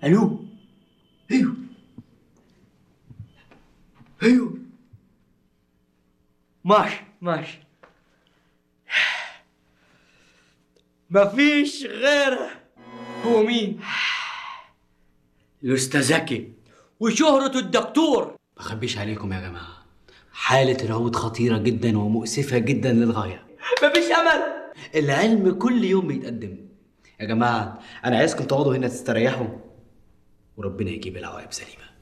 الو ايوه ايوه ماشي ماشي مفيش غيره هو مين؟ الأستاذ زكي وشهرة الدكتور بخبيش عليكم يا جماعة حالة العود خطيرة جدا ومؤسفة جدا للغاية مفيش أمل العلم كل يوم بيتقدم يا جماعة أنا عايزكم تقعدوا هنا تستريحوا وربنا يجيب العواقب سليمة